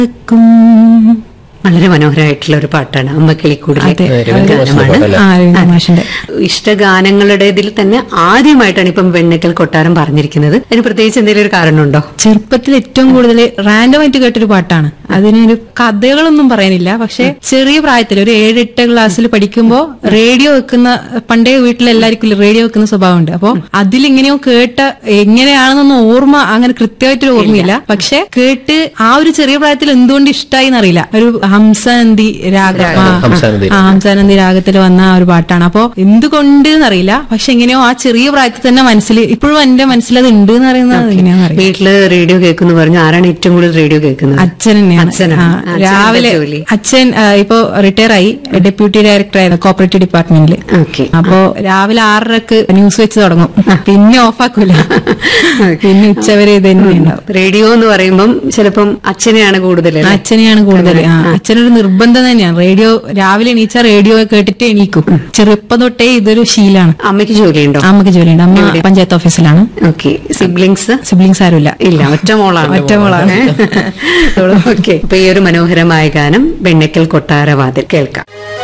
വളരെ മനോഹരമായിട്ടുള്ള ഒരു പാട്ടാണ് അമ്മക്കിളിക്കൂടിലെ അതെ. രവീന്ദ്ര മാഷിന്റെ ഗാനമാണ് പാട്ടല്ലേ? ആ രവീന്ദ്ര മാഷിന്റെ ഇഷ്ടഗാനങ്ങളുടേതിൽ തന്നെ ആദ്യമായിട്ടാണ് ഇപ്പം വെണ്ണക്കൽ കൊട്ടാരം പറഞ്ഞിരിക്കുന്നത് അതിന് പ്രത്യേകിച്ച് എന്തെങ്കിലും ഒരു കാരണമുണ്ടോ ചെറുപ്പത്തിൽ ഏറ്റവും കൂടുതൽ റാൻഡം ആയിട്ട് കേട്ടൊരു പാട്ടാണ് അതിനൊരു കഥകളൊന്നും പറയാനില്ല പക്ഷെ ചെറിയ പ്രായത്തിൽ ഒരു ഏഴ് എട്ട് ക്ലാസ്സിൽ പഠിക്കുമ്പോൾ റേഡിയോ വെക്കുന്ന പണ്ടേ വീട്ടിലെല്ലാവർക്കും റേഡിയോ വെക്കുന്ന സ്വഭാവമുണ്ട് അപ്പൊ അതിലിങ്ങനെയോ കേട്ട എങ്ങനെയാണെന്നൊന്നും ഓർമ്മ അങ്ങനെ കൃത്യമായിട്ടൊരു ഓർമ്മയില്ല പക്ഷെ കേട്ട് ആ ഒരു ചെറിയ പ്രായത്തിൽ എന്തുകൊണ്ട് ഇഷ്ടമായി എന്നറിയില്ല ഒരു ഹംസനന്ദി രാഗം ആ, ഹംസാനന്ദി. ആ ഹംസാനന്ദി രാഗത്തിൽ വന്ന ആ ഒരു പാട്ടാണ് അപ്പൊ എന്തുകൊണ്ട് എന്നറിയില്ല പക്ഷെ എങ്ങനെയോ ആ ചെറിയ പ്രായത്തിൽ തന്നെ മനസ്സിൽ ഇപ്പോഴും എന്റെ മനസ്സിൽ അത് ഉണ്ട് എന്ന് പറയുന്നത് എങ്ങനെയാണെന്ന് അറിയില്ല വീട്ടില് റേഡിയോ കേൾക്കുന്നു പറഞ്ഞു ആരാണ് ഏറ്റവും കൂടുതൽ റേഡിയോ കേൾക്കുന്നത് അച്ഛൻ തന്നെയാണ് അച്ഛനാണ്. ആ, ആ, അച്ഛൻ രാവിലെ എന്താ ജോലി? അച്ഛൻ ആ, ഇപ്പൊ റിട്ടയർ ആയി ഡെപ്യൂട്ടി ഡയറക്ടർ ആയിരുന്നു കോപ്പറേറ്റീവ് ഡിപ്പാർട്ട്മെന്റിൽ ഓക്കെ അപ്പോ രാവിലെ ആറരക്ക് ന്യൂസ് വെച്ച് തുടങ്ങും പിന്നെ ഓഫാക്കൂല പിന്നെ ഉച്ചവരെ ഇത് തന്നെ ഉണ്ടാവും റേഡിയോ എന്ന് പറയുമ്പം ചിലപ്പം അച്ഛനെയാണ് കൂടുതൽ അല്ലേ? അച്ഛനെയാണ് കൂടുതൽ ആ, അച്ഛനൊരു നിർബന്ധം തന്നെയാണ് റേഡിയോ രാവിലെ എണീച്ച റേഡിയോ കേട്ടിട്ട് എണീക്കും ചെറുപ്പം തൊട്ടേ ഇതൊരു ശീലാണ് അമ്മയ്ക്ക് ജോലിയുണ്ടോ അമ്മക്ക് ജോലിയുണ്ട് അമ്മ പഞ്ചായത്ത് ഓഫീസിലാണ് ഓക്കെ സിബ്ലിങ്സ് സിബ്ലിങ്സ് ആരുമില്ല ഇല്ല ഒറ്റ മോളാണ് ഒറ്റ മോളാണ്. ഓക്കെ അപ്പൊ ഈ ഒരു മനോഹരമായ ഗാനം വെണ്ണക്കൽ കൊട്ടാരവാതിൽ കേൾക്കാം